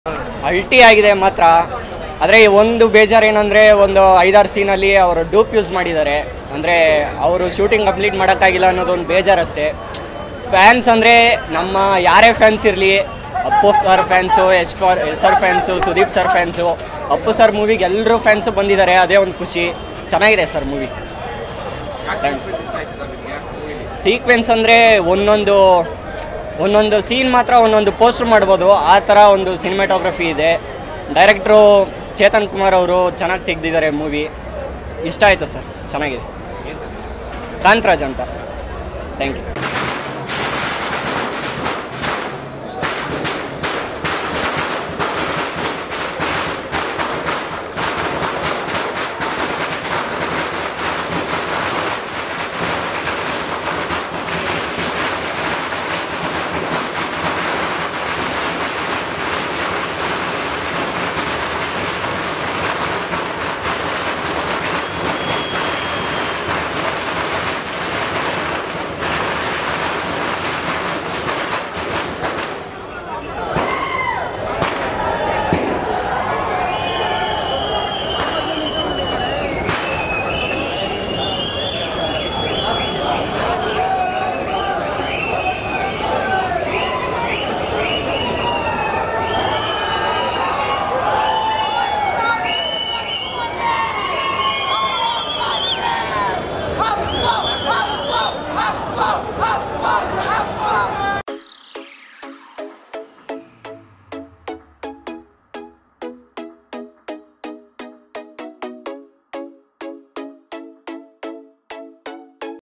ಅಲ್ಟಿ ಆಗಿದೆ ಮಾತ್ರ ಆದರೆ ಒಂದು ಬೇಜಾರು ಏನಂದರೆ ಒಂದು ಐದಾರು ಸೀನಲ್ಲಿ ಅವರು ಡೂಪ್ ಯೂಸ್ ಮಾಡಿದ್ದಾರೆ ಅಂದರೆ ಅವರು ಶೂಟಿಂಗ್ ಕಂಪ್ಲೀಟ್ ಮಾಡೋಕ್ಕಾಗಿಲ್ಲ ಅನ್ನೋದೊಂದು ಬೇಜಾರಷ್ಟೇ ಫ್ಯಾನ್ಸ್ ಅಂದರೆ ನಮ್ಮ ಯಾರೇ ಫ್ಯಾನ್ಸ್ ಇರಲಿ Appu sir fans S for S sir fans Sudeep sir fans Appu sir ಮೂವಿಗೆ ಎಲ್ಲರೂ ಫ್ಯಾನ್ಸು ಬಂದಿದ್ದಾರೆ ಅದೇ ಒಂದು ಖುಷಿ ಚೆನ್ನಾಗಿದೆ ಸರ್ ಮೂವಿ ಥ್ಯಾಂಕ್ಸ್ ಸೀಕ್ವೆನ್ಸ್ ಅಂದರೆ ಒಂದೊಂದು ಒಂದೊಂದು ಸೀನ್ ಮಾತ್ರ ಒಂದೊಂದು ಪೋಸ್ಟರ್ ಮಾಡ್ಬೋದು ಆ ಥರ ಒಂದು ಸಿನಿಮಾಟೋಗ್ರಫಿ ಇದೆ ಡೈರೆಕ್ಟ್ರು ಚೇತನ್ ಕುಮಾರ್ ಅವರು ಚೆನ್ನಾಗಿ ತೆಗೆದಿದ್ದಾರೆ ಮೂವಿ ಇಷ್ಟ ಆಯಿತು ಸರ್ ಚೆನ್ನಾಗಿದೆ ಕಾಂತರಾಜ್ ಅಂತ ಥ್ಯಾಂಕ್ ಯು